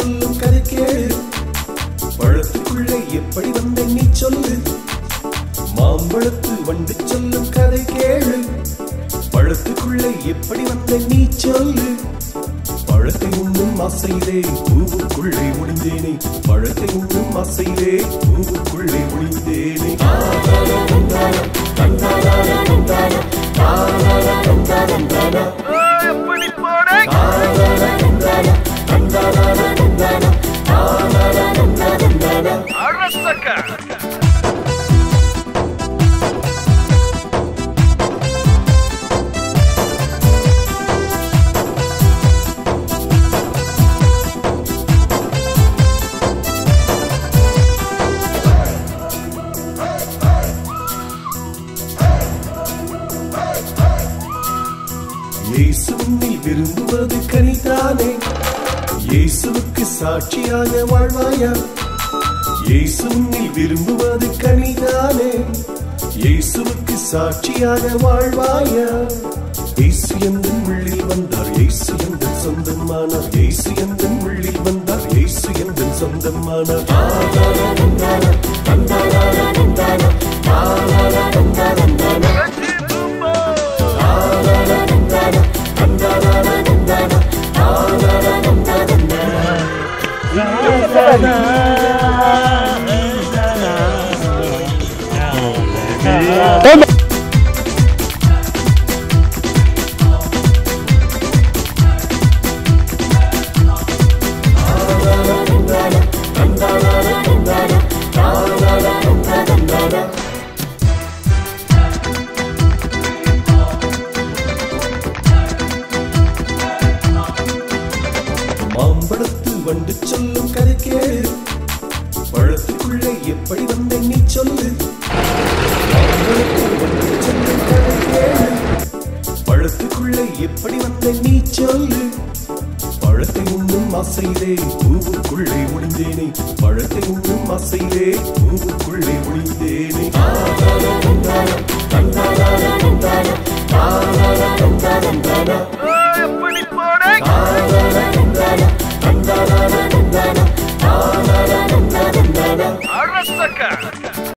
சொல்லும் கதை கேளு பழத்துக்குள்ளே எப்படி வந்த நீ சொல்லு மாம்பழத்து வண்டு சொல்லும் கதை கேளு பழத்துக்குள்ளே எப்படி வந்த நீ சொல்லு பழத்தை உண்ணும் ஆசையிலே பூவுக்குள்ளே ஒளிந்தேனே பழத்தை உண்ணும் ஆசையிலே பூவுக்குள்ளே ஒளிந்தேனே எப்படி போட அரசக்க இயேசு உன்னில் விரும்புவது கனிதானே இயேசுவுக்கு சாட்சியாக வாழ்வாயா இயேசு உன்னில் விரும்புவது கனிதானே இயேசுவுக்கு சாட்சியாக வாழ்வாயா இயேசு எந்த உள்ளில் வந்தார் இயேசு எந்த சொந்தமானார் இயேசு எந்த உள்ளில் வந்தார் இயேசு எந்த சொந்தமானார் வெற்றி பூம்போ மாம்பழத்து வண்டு சொல்லும் கதை கேளு பழத்துக்குள்ளே எப்படி வந்த நீ சொல்லு மாம்பழத்து வண்டு சொல்லும் கதை கேளு பழத்துக்குள்ளே எப்படி வந்த நீ சொல்லு பழத்தை உண்ணும் ஆசையிலே பூவுக்குள்ளே ஒளிந்தேனே பழத்தை உண்ணும் ஆசையிலே பூவுக்குள்ளே ஒளிந்தேனே எப்படி போட அரசக்க